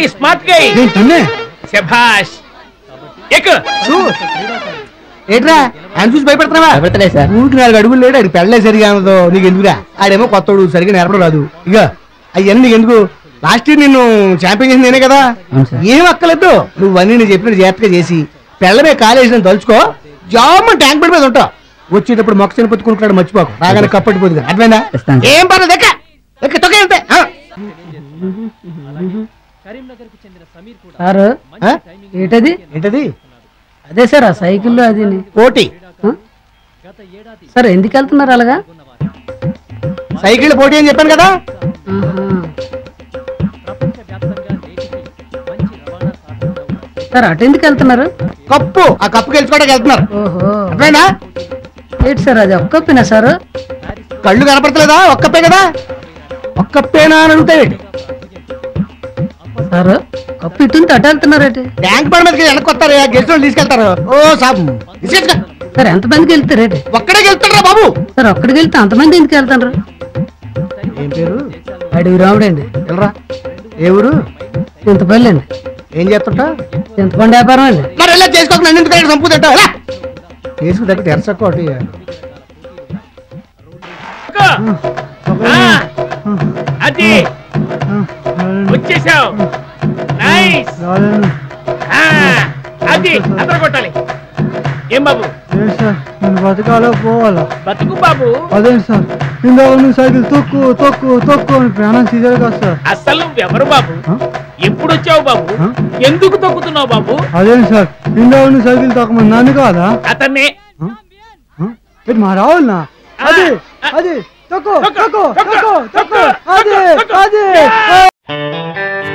Smart guy తన్నే శభాష్ ఎక్కు ఏంట్రా ఆయన చూసి భయపెడుతున్నావా భయపెడతలే సార్ ఊరికి నాలుగు అడుగులు లేడు ఆడికి పెళ్ళలే సరిగా అనదో నీకు ఎందుకురా ఆడేమో కొత్తోడు సరిగా నేర్పడం రాదు ఇక అయ్యన్నీ నీకు ఎందుకు లాస్ట్ ఇయర్ నిన్ను ఛాంపియన్ చేసింది నేనే కదా అవును సార్. ఏం అక్కలేదు నువ్వు అన్ని నేను చెప్పినట్టు జాగ్రత్తగా చేసి పెళ్ళమే కాలేజీ తలుచుకో జామ్ ట్యాంక్ బండ్ మీద ఉంటావు వచ్చేటప్పుడు మొక్క చిన్న పొత్తుకుంటున్నాడు మర్చిపోకు రాగానే కప్పటిపోతుంది అర్థమైందా ఇస్తాను సార్. ఏం పర్లేదు ఎక్క ఎక్క తొక్క అంతే ఆ. సారు ఆ? ఏంటది ఏంటది అదే సార్ ఆ సైకిల్లో అది పోటీ ఆ? సార్ ఎందుకు వెళ్తున్నారు అలాగా సైకిల్ పోటీ అని చెప్పాను కదా ఆహా. సార్ అటు ఎందుకు వెళ్తున్నారు కప్పు ఆ కప్పు గెలుచుకోవడానికి వెళ్తున్నారు ఓహో అర్థమైందా ఏంటి సార్ అది ఒక్క పిన సార్ కళ్ళు కనపడతలేదా ఒక్కప్పే కదా ఒక్కప్పేనా అని అడుగుతావేంటి సార్ కప్పు ఇటు నుంచి అటు వెళ్తున్నారటి ట్యాంక్ బండ్ మీదకి వెనక్కి వస్తారు గెస్ట్ వాళ్ళు తీసుకెళ్తారు ఓ సాబ్ తీసుకెళ్ళుకో. సార్ ఎంతమందికి వెళ్తారేటి ఒక్కడే గెలుతాడు బాబు సార్ ఒక్కడికి వెళ్తే అంతమంది ఎందుకు వెళ్తారు ఏం పేరు అడివి రాముడండి వెళ్ళరా ఏ ఊరు చింతపల్లి అండి ఏం చేస్తుంటా చింతపండు వ్యాపారం అండి మరి ఎలా చేసుకోకుండా నన్ను ఎందుకు సంపు తింటావు ఎలా చేసుకు దగ్గర తెరసక్క ఒకటి ఆ, అది వచ్చేసావు నైస్ ఆ, అది అతను కొట్టాలి ఏం బాబు సార్ నేను బతకాలో పోవాలా బతుకు బాబు అదే సార్ ఇందాక నువ్వు సైకిల్ తొక్కు తొక్కు తొక్కు అని ప్రాణం సీజర్ కదా సార్ అసలు నువ్వెవరు బాబు ఆ? ఎప్పుడు వచ్చావు బాబు ఆ? ఎందుకు తొక్కుతున్నావు బాబు అదే సార్ ఇందాక నువ్వు సైకిల్ తొక్కమని నన్ను కాదా అతన్ని ఆ? ఆ? ఏంటి మా రావులనా అది అది తొక్కు తొక్కు, తొక్కు తొక్కు, తొక్కు తొక్కు తొక్కు, అది తొక్కు. అది యా! ఆ!